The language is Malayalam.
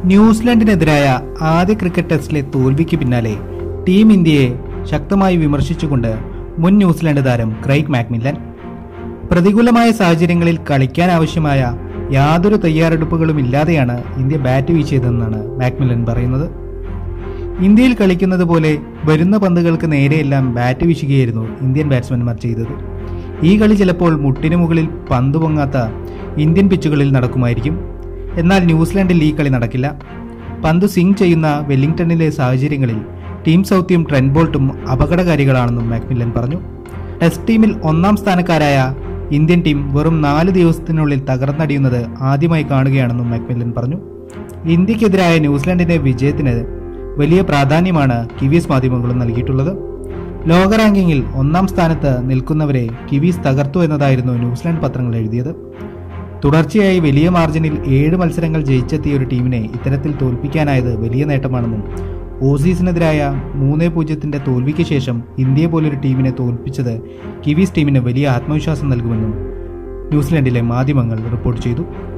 ന്യൂസിലൻഡിനെതിരായ ആദ്യ ക്രിക്കറ്റ് ടെസ്റ്റിലെ തോൽവിക്ക് പിന്നാലെ ടീം ഇന്ത്യയെ ശക്തമായി വിമർശിച്ചുകൊണ്ട് മുൻ ന്യൂസിലൻഡ് താരം ക്രൈഗ് മാക്മില്ലൻ പ്രതികൂലമായ സാഹചര്യങ്ങളിൽ കളിക്കാൻ ആവശ്യമായ യാതൊരു തയ്യാറെടുപ്പുകളും ഇല്ലാതെയാണ് ഇന്ത്യ ബാറ്റ് വീശിയതെന്നാണ് മാക്മില്ലൻ പറയുന്നത് ഇന്ത്യയിൽ കളിക്കുന്നത് പോലെ വരുന്ന പന്തുകൾക്ക് നേരെയെല്ലാം ബാറ്റ് വീശുകയായിരുന്നു ഇന്ത്യൻ ബാറ്റ്സ്മാൻമാർ ചെയ്തത് ഈ കളി ചിലപ്പോൾ മുട്ടിനു മുകളിൽ പന്ത് പൊങ്ങാത്ത ഇന്ത്യൻ പിച്ചുകളിൽ നടക്കുമായിരിക്കും എന്നാൽ ന്യൂസിലാൻഡിൽ ഈ കളി നടക്കില്ല പന്ത് സ്വിംഗ് ചെയ്യുന്ന വെല്ലിംഗ്ടണിലെ സാഹചര്യങ്ങളിൽ ടീം സൗത്യം ട്രെൻഡ് ബോൾട്ടും അപകടകാരികളാണെന്നും മാക്മില്ലൻ പറഞ്ഞു ടെസ്റ്റ് ടീമിൽ ഒന്നാം സ്ഥാനക്കാരായ ഇന്ത്യൻ ടീം വെറും നാല് ദിവസത്തിനുള്ളിൽ തകർന്നടിയുന്നത് ആദ്യമായി കാണുകയാണെന്നും മാക്മില്ലൻ പറഞ്ഞു ഇന്ത്യക്കെതിരായ ന്യൂസിലാൻഡിന്റെ വിജയത്തിന് വലിയ പ്രാധാന്യമാണ് കിവീസ് മാധ്യമങ്ങളും നൽകിയിട്ടുള്ളത് ലോക റാങ്കിങ്ങിൽ ഒന്നാം സ്ഥാനത്ത് നിൽക്കുന്നവരെ കിവീസ് തകർത്തു എന്നതായിരുന്നു ന്യൂസിലാൻഡ് പത്രങ്ങൾ എഴുതിയത് തുടർച്ചയായി വലിയ മാർജിനിൽ ഏഴ് മത്സരങ്ങൾ ജയിച്ചെത്തിയ ഒരു ടീമിനെ ഇത്തരത്തിൽ തോൽപ്പിക്കാനായത് വലിയ നേട്ടമാണെന്നും ഓസീസിനെതിരായ മൂന്ന് പൂജ്യത്തിന്റെ തോൽവിക്ക് ശേഷം ഇന്ത്യയെ പോലൊരു ടീമിനെ തോൽപ്പിച്ചത് കിവീസ് ടീമിന് വലിയ ആത്മവിശ്വാസം നൽകുമെന്നും ന്യൂസിലൻഡിലെ മാധ്യമങ്ങൾ റിപ്പോർട്ട് ചെയ്തു